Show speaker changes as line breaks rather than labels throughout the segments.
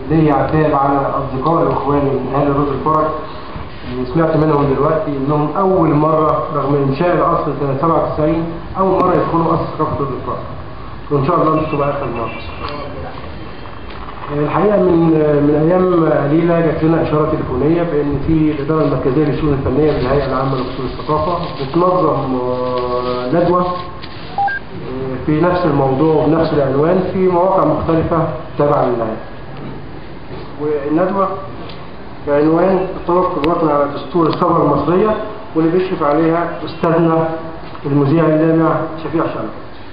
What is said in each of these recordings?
ليا عتاب على اصدقائي واخواني من اهل روز الفرج اللي سمعت منهم دلوقتي انهم اول مره رغم انشاء القصر سنه 97 اول مره يدخلوا قصر ثقافه روز الفرج وان شاء الله مش تبقى اخر مره الحقيقه من من ايام قليله جات لنا اشاره تليفونيه بان في الاداره المركزيه للشؤون الفنيه بالهيئه العامه لاصول الثقافه بتنظم آه، ندوه آه، في نفس الموضوع وبنفس العنوان في مواقع مختلفه تابعه للهيئه. والندوه بعنوان التوقف الوطني على دستور الثوره المصريه واللي بيشرف عليها استاذنا المذيع اللامع شفيع شلبي.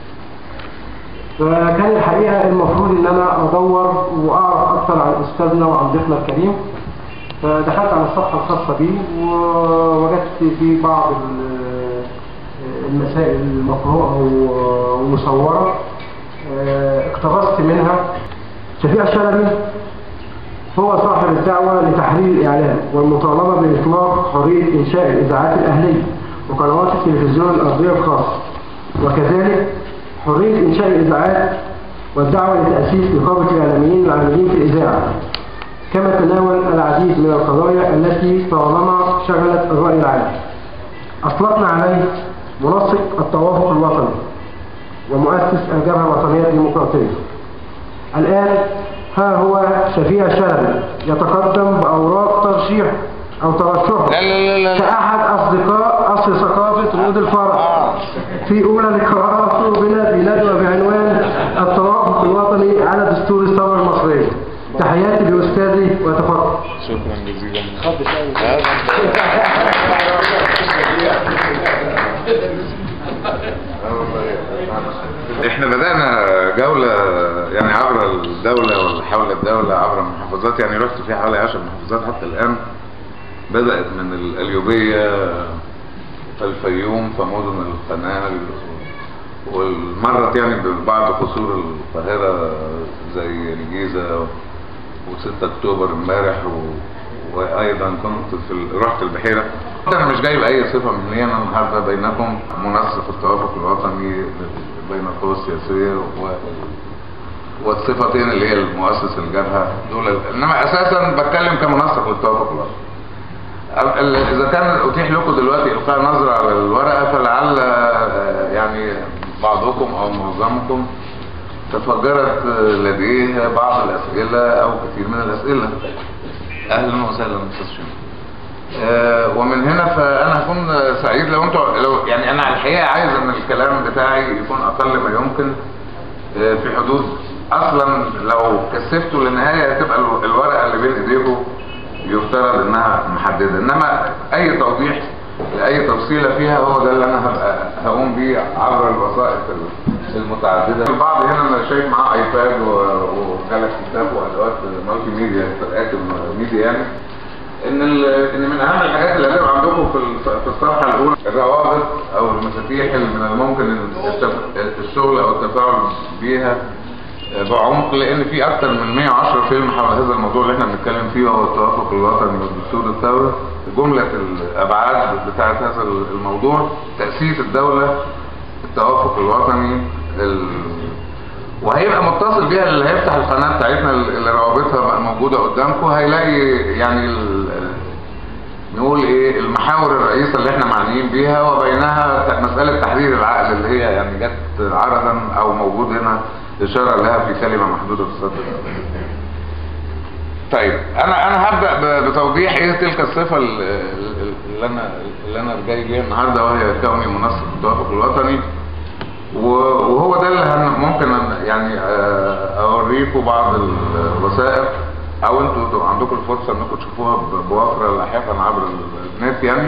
فكان الحقيقة المفروض ان انا ادور واعرف اكثر عن استاذنا وعن ضيفنا الكريم فدخلت على الصفحة الخاصة بيه ووجدت في بعض ال- المسائل المقروءة و- ومصورة آه، اقتبست منها شفيع شلبي هو صاحب الدعوة لتحرير الإعلام والمطالبة بإطلاق حرية إنشاء الإذاعات الأهلية وقنوات التلفزيون الأرضية الخاصة وكذلك حرية إنشاء الإذاعات والدعوة لتأسيس نقابة الإعلاميين العاملين في الإذاعة كما تناول العديد من القضايا التي طالما شغلت الرأي العام أطلقنا عليه منسق التوافق الوطني ومؤسس الجبهة الوطنية الديمقراطية الآن ها هو شفيع شلبي يتقدم بأوراق ترشيح أو ترشحه
لا لا لا لا
كأحد أصدقاء أصل ثقافة رود الفرح في أولى لقاءاته بنا في ندوة بعنوان التوافق الوطني على دستور الثورة المصرية تحياتي لأستاذي وتفضل
شكرا جزيلا احنا بدأنا جولة يعني عبر الدولة ولا حول الدولة عبر المحافظات يعني رحت في حوالي 10 محافظات حتى الآن بدأت من القليوبية الفيوم فمدن القناة والمرت يعني ببعض قصور القاهرة زي الجيزة و6 اكتوبر امبارح و... وايضا كنت في ال... رحت البحيره انا مش جايب اي صفه مني انا النهارده بينكم منسق التوافق الوطني بين القوى السياسيه و... والصفتين اللي هي المؤسس الجبهه دول انما اساسا بتكلم كمنسق للتوافق الوطني ال- ال- اذا كان اتيح لكم دلوقتي القاء نظره على الورقه فلعل آه، يعني بعضكم او معظمكم تفجرت لديه بعض الأسئلة أو كثير من الأسئلة أهلا وسهلا أستاذ شيخ آه، ومن هنا فأنا هكون سعيد لو أنتوا لو يعني أنا على الحقيقة عايز إن الكلام بتاعي يكون أقل ما يمكن آه، في حدود أصلا لو كثفته للنهاية هتبقى ال- الورقة اللي بين إيديكم يفترض إنها محددة إنما أي توضيح لأي تفصيلة فيها هو ده اللي أنا هبقى هقوم بيه عبر الوسائط المتعددة البعض هنا أنا شايف معاه ايباد وجالكسي تاب وأدوات مالتي ميديا آسف ميديا يعني ان ال- ان من اهم الحاجات اللي هتبقى عندكم في الص- في الصفحه الاولى الروابط او المفاتيح اللي من الممكن التف- الشغل او التفاعل بيها بعمق لان في اكتر من 110 فيلم حول هذا الموضوع اللي احنا بنتكلم فيه وهو التوافق الوطني والدستور الثوري جمله الابعاد بتاعه هذا الموضوع تاسيس الدوله التوافق الوطني ال... وهيبقى متصل بيها اللي هيفتح القناه بتاعتنا اللي روابطها بقى موجوده قدامكم هيلاقي يعني ال... نقول ايه المحاور الرئيسه اللي احنا معنيين بيها وبينها ت- مساله تحرير العقل اللي هي يعني جت عرضا او موجود هنا اشاره لها في كلمه محدوده في الصدر طيب انا انا هبدا ب- بتوضيح ايه تلك الصفه ال- ال- اللي انا اللي انا جاي بيها النهارده وهي كوني منسق التوافق الوطني و- وهو ده اللي هن- ممكن أن- يعني آه، اوريكم بعض الوثائق او انتوا تبقى عندكم الفرصه انكم تشوفوها ب- بوفره لاحقا عبر ال- النت يعني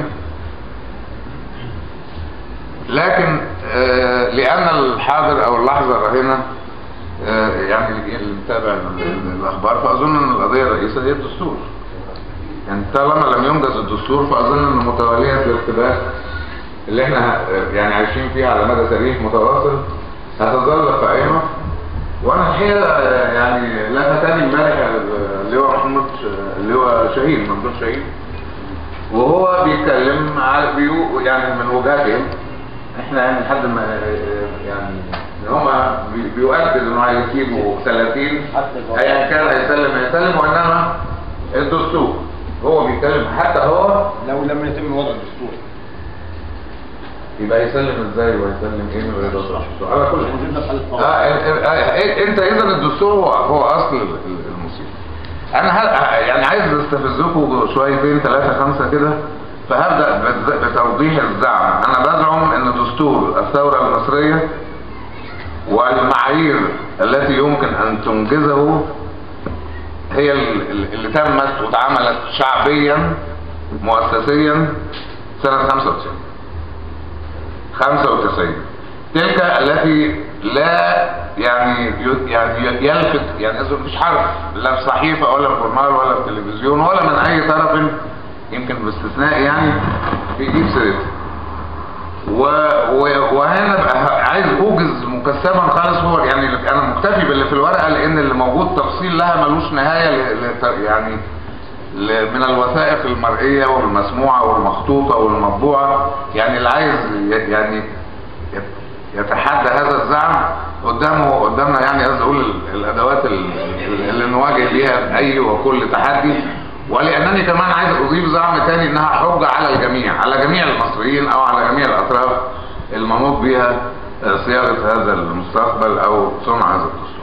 لكن آه، لان الحاضر او اللحظه الراهنه آه، يعني اللي متابع ال- ال- الاخبار فاظن ان القضيه الرئيسيه هي الدستور يعني طالما لم ينجز الدستور فاظن ان متواليه الارتباك اللي احنا يعني عايشين فيها على مدى تاريخ متواصل هتظل قائمه وانا الحقيقه يعني لفتني امبارح اللي هو محمود اللي هو شهيد ممدوح شهيد وهو بيتكلم على بيو يعني من وجهته احنا يعني لحد ما يعني ان هم بيؤكد انه هيسيبوا 30 ايا كان هيسلم هيسلم الدستور هو بيتكلم حتى هو
لو لم يتم وضع الدستور
يبقى يسلم ازاي ويسلم ايه من غير دستور على كل
وجود مسألة
آه
طبعا
آه، آه، انت اذا الدستور هو هو اصل ال- ال- المصيبه انا ه- يعني عايز استفزكم شويتين ثلاثه خمسه كده فهبدا بت- بتوضيح الزعم انا بدعم ان دستور الثوره المصريه والمعايير التي يمكن ان تنجزه هي ال- ال- اللي تمت واتعملت شعبيا مؤسسيا سنه 95 95 تلك التي لا يعني ي- يعني يلفت يعني اذا مفيش حرف لا في صحيفه ولا في جورنال ولا في تلفزيون ولا من اي طرف يمكن باستثناء يعني بيجيب سيرته و... و... وهنا بقى عايز اوجز مكثفا خالص هو يعني انا مكتفي باللي في الورقه لان اللي موجود تفصيل لها ملوش نهايه ل... ل... يعني ل- من الوثائق المرئيه والمسموعه والمخطوطه والمطبوعه يعني اللي عايز ي- يعني يت- يتحدى هذا الزعم قدامه قدامنا يعني عايز اقول ال- الادوات ال- ال- اللي نواجه بيها اي وكل تحدي ولانني كمان عايز اضيف زعم تاني انها حجه على الجميع على جميع المصريين او على جميع الاطراف المنوط بها آه، صياغه هذا المستقبل او صنع هذا الدستور